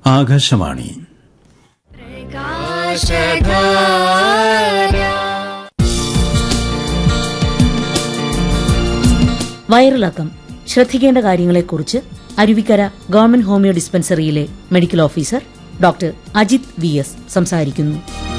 ആകാശവാണി വയറിളക്കം ശ്രദ്ധിക്കേണ്ട കാര്യങ്ങളെക്കുറിച്ച് Aruvikkara government homeo dispensary medical officer doctor Ajith V S സംസാരിക്കുന്നു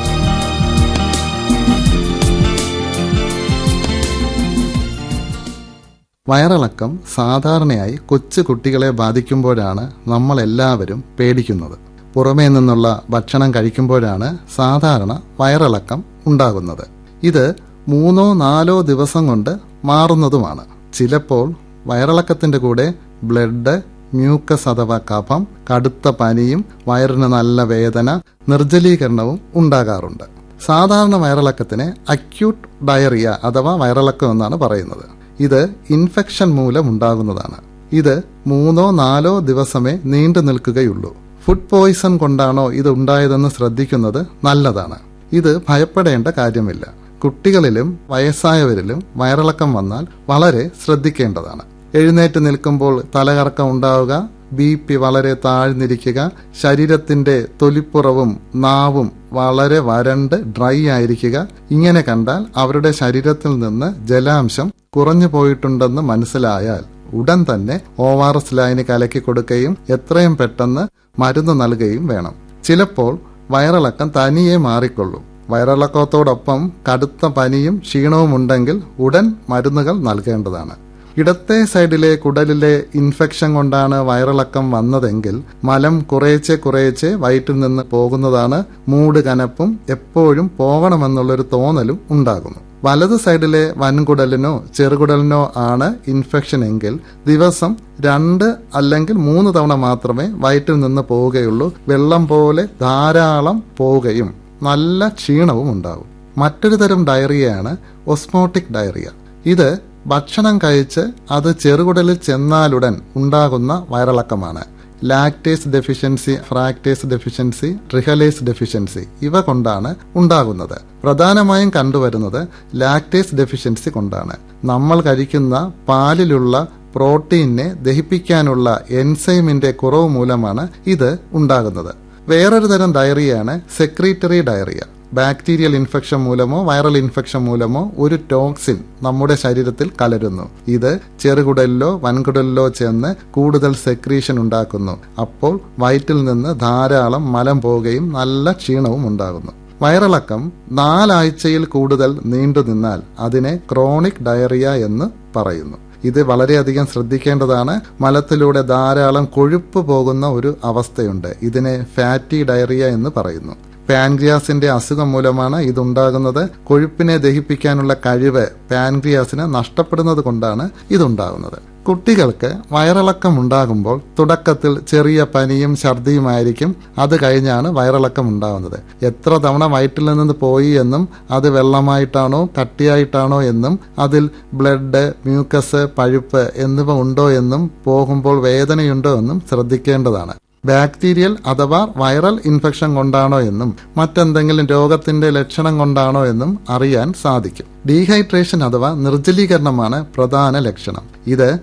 വയറിളക്കം സാധാരണയായി കൊച്ചു കുട്ടികളെ ബാധിക്കുമ്പോഴാണ് നമ്മൾ എല്ലാവരും പേടിക്കുന്നത് പുറമേ നിന്നുള്ള ഭക്ഷണം കഴിക്കുമ്പോഴാണ് സാധാരണ വയറിളക്കം ഉണ്ടാകുന്നത് ഇത് മൂന്നോ നാലോ ദിവസം കൊണ്ട് മാറുന്നതുമാണ് ചിലപ്പോൾ വയറിളക്കത്തിന്റെ കൂടെ ബ്ലഡ് മ്യൂക്കസ് അഥവാ കഫം കടുത്ത പനിയും വയറിന് നല്ല വേദന നിർജ്ജലീകരണവും ഉണ്ടാകാറുണ്ട് സാധാരണ വയറിളക്കത്തിന് അക്യൂട്ട് ഡയറിയ അഥവാ വയറിളക്കം എന്നാണ് പറയുന്നത് ഇത് ഇൻഫെക്ഷൻ മൂലം ഉണ്ടാകുന്നതാണ് ഇത് മൂന്നോ നാലോ ദിവസമേ നീണ്ടു നിൽക്കുകയുള്ളൂ ഫുഡ് പോയിസൺ കൊണ്ടാണോ ഇത് ഉണ്ടായതെന്ന് ശ്രദ്ധിക്കുന്നത് നല്ലതാണ് ഇത് ഭയപ്പെടേണ്ട കാര്യമില്ല കുട്ടികളിലും വയസ്സായവരിലും വയറിളക്കം വന്നാൽ വളരെ ശ്രദ്ധിക്കേണ്ടതാണ് എഴുന്നേറ്റ് നിൽക്കുമ്പോൾ തലകറക്കം ഉണ്ടാവുക ബി പി വളരെ താഴ്ന്നിരിക്കുക ശരീരത്തിന്റെ തൊലിപ്പുറവും നാവും വളരെ വരണ്ട് ഡ്രൈ ആയിരിക്കുക ഇങ്ങനെ കണ്ടാൽ അവരുടെ ശരീരത്തിൽ നിന്ന് ജലാംശം കുറഞ്ഞു പോയിട്ടുണ്ടെന്ന് മനസ്സിലായാൽ ഉടൻ തന്നെ ഒ ആർ എസ് ലൈന് കലക്കി കൊടുക്കുകയും എത്രയും പെട്ടെന്ന് മരുന്ന് നൽകുകയും വേണം ചിലപ്പോൾ വയറിളക്കം തനിയെ മാറിക്കൊള്ളും വയറിളക്കത്തോടൊപ്പം കടുത്ത പനിയും ക്ഷീണവും ഉണ്ടെങ്കിൽ ഉടൻ മരുന്നുകൾ നൽകേണ്ടതാണ് ഇടത്തെ സൈഡിലെ കുടലിലെ ഇൻഫെക്ഷൻ കൊണ്ടാണ് വയറിളക്കം വന്നതെങ്കിൽ മലം കുറേച്ചെ കുറേച്ചെ വയറ്റിൽ നിന്ന് പോകുന്നതാണ് മൂട് കനപ്പും എപ്പോഴും പോകണമെന്നുള്ളൊരു തോന്നലും ഉണ്ടാകുന്നു വലത് സൈഡിലെ വൻകുടലിനോ ചെറുകുടലിനോ ആണ് ഇൻഫെക്ഷൻ എങ്കിൽ ദിവസം രണ്ട് അല്ലെങ്കിൽ മൂന്ന് തവണ മാത്രമേ വയറ്റിൽ നിന്ന് പോവുകയുള്ളൂ വെള്ളം പോലെ ധാരാളം പോവുകയും നല്ല ക്ഷീണവും ഉണ്ടാവും മറ്റൊരു തരം ഡയറിയയാണ് ഒസ്മോട്ടിക് ഡയറിയ ഇത് ഭക്ഷണം കഴിച്ച് അത് ചെറുകുടലിൽ ചെന്നാലുടൻ ഉണ്ടാകുന്ന വയറിളക്കമാണ് lactase deficiency fructase deficiency trehalase deficiency ഇവ കൊണ്ടാണ് ഉണ്ടാകുന്നത് പ്രധാനമായും കണ്ടുവരുന്നത് ലാക്ടേസ് ഡെഫിഷ്യൻസി കൊണ്ടാണ് നമ്മൾ കഴിക്കുന്ന പാലിലുള്ള പ്രോട്ടീനെ ദഹിപ്പിക്കാനുള്ള എൻസൈമിന്റെ കുറവ് മൂലമാണ് ഇത് ഉണ്ടാകുന്നത് വേറൊരു തരം ഡയറിയാണ് സെക്രീറ്ററി ഡയറിയ ബാക്ടീരിയൽ ഇൻഫെക്ഷൻ മൂലമോ വൈറൽ ഇൻഫെക്ഷൻ മൂലമോ ഒരു ടോക്സിൻ നമ്മുടെ ശരീരത്തിൽ കലരുന്നു ഇത് ചെറുകുടലിലോ വൻകുടലിലോ ചെന്ന് കൂടുതൽ സെക്രീഷൻ ഉണ്ടാക്കുന്നു അപ്പോൾ വയറ്റിൽ നിന്ന് ധാരാളം മലം പോവുകയും നല്ല ക്ഷീണവും ഉണ്ടാകുന്നു വയറിളക്കം നാലാഴ്ചയിൽ കൂടുതൽ നീണ്ടു നിന്നാൽ അതിനെ ക്രോണിക് ഡയറിയ എന്ന് പറയുന്നു ഇത് വളരെയധികം ശ്രദ്ധിക്കേണ്ടതാണ് മലത്തിലൂടെ ധാരാളം കൊഴുപ്പ് പോകുന്ന ഒരു അവസ്ഥയുണ്ട് ഇതിനെ ഫാറ്റി ഡയറിയ എന്ന് പറയുന്നു പാൻക്രിയാസിന്റെ അസുഖം മൂലമാണ് ഇതുണ്ടാകുന്നത് കൊഴുപ്പിനെ ദഹിപ്പിക്കാനുള്ള കഴിവ് പാൻക്രിയാസിന് നഷ്ടപ്പെടുന്നത് കൊണ്ടാണ് ഇതുണ്ടാകുന്നത് കുട്ടികൾക്ക് വയറിളക്കം ഉണ്ടാകുമ്പോൾ തുടക്കത്തിൽ ചെറിയ പനിയും ഛർദിയുമായിരിക്കും അത് കഴിഞ്ഞാണ് വയറിളക്കം ഉണ്ടാകുന്നത് എത്ര തവണ വയറ്റിൽ നിന്ന് പോയി എന്നും അത് വെള്ളമായിട്ടാണോ കട്ടിയായിട്ടാണോ എന്നും അതിൽ ബ്ലഡ് മ്യൂക്കസ് പഴുപ്പ് എന്നിവ ഉണ്ടോ എന്നും പോകുമ്പോൾ വേദനയുണ്ടോ എന്നും ശ്രദ്ധിക്കേണ്ടതാണ് ബാക്ടീരിയൽ അഥവാ വൈറൽ ഇൻഫെക്ഷൻ കൊണ്ടാണോ എന്നും മറ്റെന്തെങ്കിലും രോഗത്തിന്റെ ലക്ഷണം കൊണ്ടാണോ എന്നും അറിയാൻ സാധിക്കും ഡീഹൈഡ്രേഷൻ അഥവാ നിർജ്ജലീകരണമാണ് പ്രധാന ലക്ഷണം ഇത്